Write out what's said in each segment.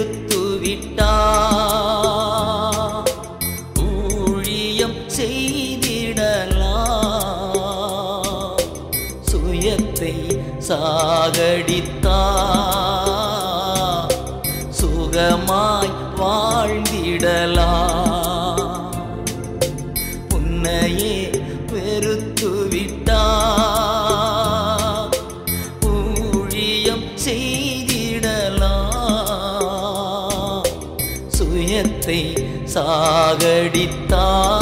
வெறுத்து விட்டா ஊழியம் செய்திடலாம் சுயத்தை சாகடித்தா சுகமாய் வாழ்ந்திடலாம் உன்னையே வெறுத்து விட்டா ஊழியம் செய்திடலாம் சுயத்தை சாகடித்தா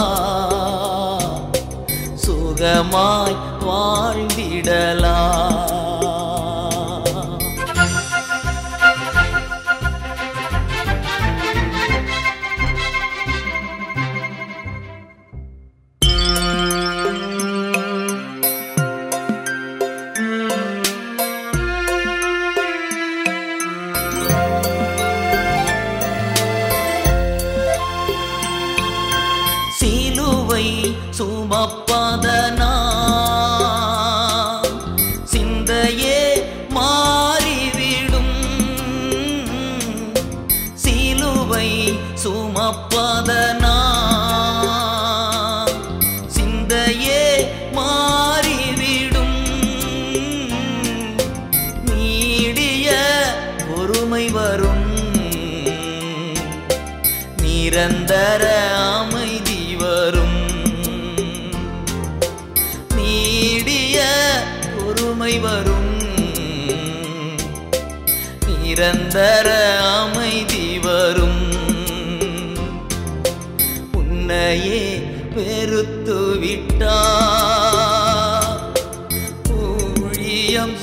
சுகமாய் வாழ்ந்திடலாம் சிலுவை சுமப்பதனா சிந்தையே மாறிவிடும் சிலுவை சுமப்பதனா சிந்தையே மாறிவிடும் நீடிய பொறுமை வரும் நிரந்தர அமைதி வரும் நீடிய பொறுமை வரும் நிரந்தர அமைதி வரும் உன்னையே வெறுத்து விட்டா ஊழியம்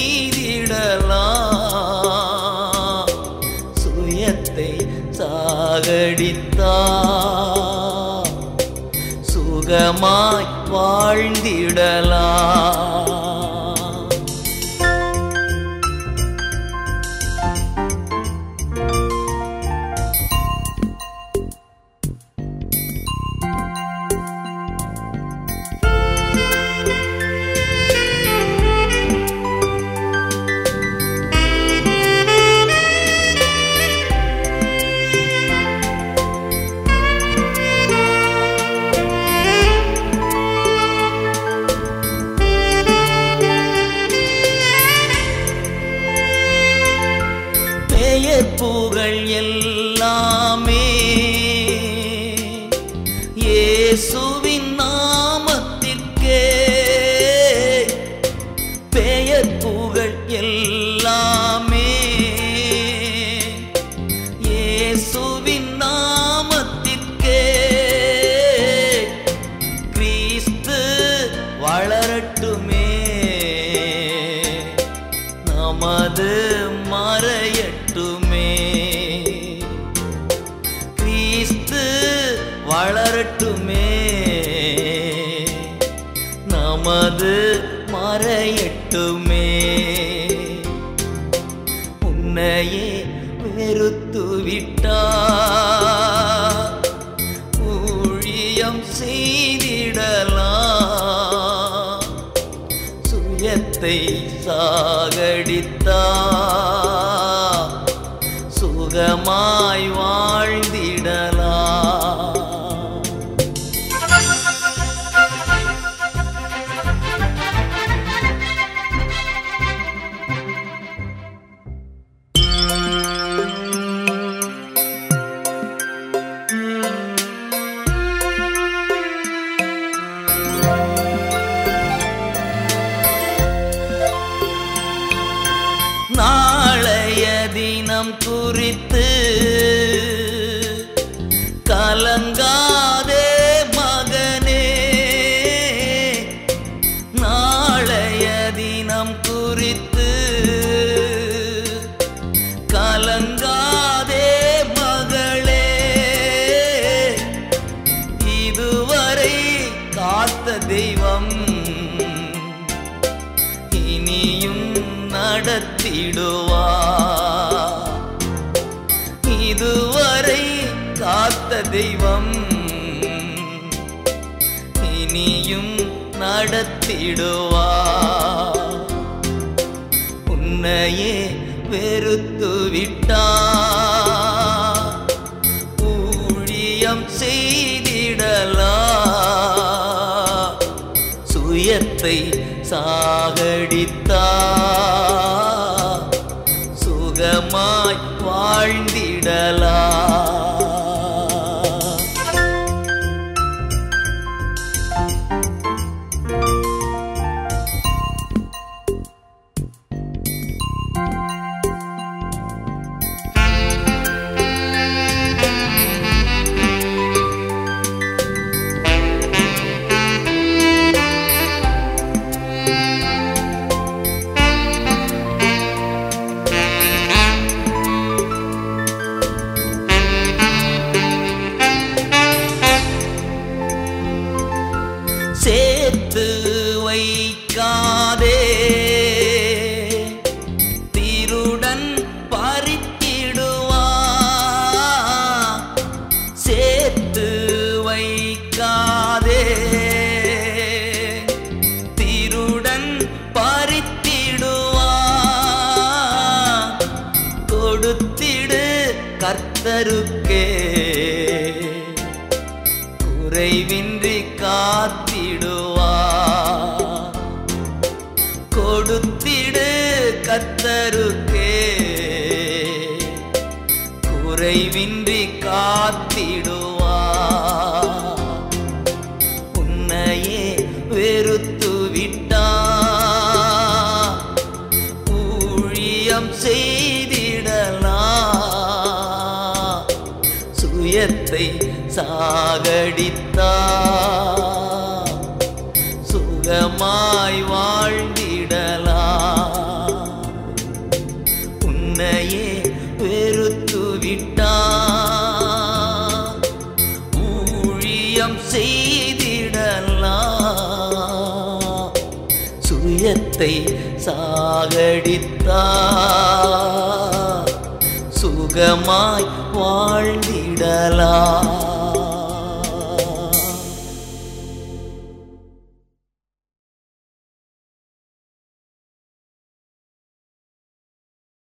செய்திடலாம் சுயத்தை சாகடித்தா சுகமாய் வாழ்ந்திடலாம் பெயர் புகழ் எல்லாமே இயேசுவின் நாமத்திற்கே பெயர் புகழ் எல்லாமே இயேசுவின் நாமத்திற்கே கிறிஸ்து வளரட்டுமே நமது மறையட்டுமே கிறிஸ்து வளரட்டுமே நமது மறையட்டுமே உன்னையே வெறுத்து விட்டா ஊழியம் செய்திடலாம் சுயத்தை சாகடித்தா சுகமாய் வாழ்ந்திடலாம் நாளைய தினம் குறித்து கலங்காதே மகனே நாளைய தினம் குறித்து கலங்காதே மகளே இதுவரை காத்த தெய்வம் இனியும் நடத்திடுவா இதுவரை காத்த தெய்வம் இனியும் நடத்திடுவா உன்னையே வெறுத்து விட்டா சாகடித்தா சுகமாய் வாழ்ந்திடலா சேர்த்து வைக்காதே திருடன் பறித்திடுவா சேர்த்து வைக்காதே திருடன் பறித்திடுவா கொடுத்திடு கர்த்தருக்கே குறைவின்றி காத்திடுவா கொடுத்திடு கத்தருக்கே குறைவின்றி காத்திடுவா உன்னையே வெறுத்து விட்டா ஊழியம் செய்திடலாம் சுயத்தை சாகடித்தா சுகமாய் வாழ்ந்திடலாம் உன்னையே வெறுத்து விட்டா ஊழியம் செய்திடலாம் சுயத்தை சாகடித்தா சுகமாய் வாழ்ந்திடலாம்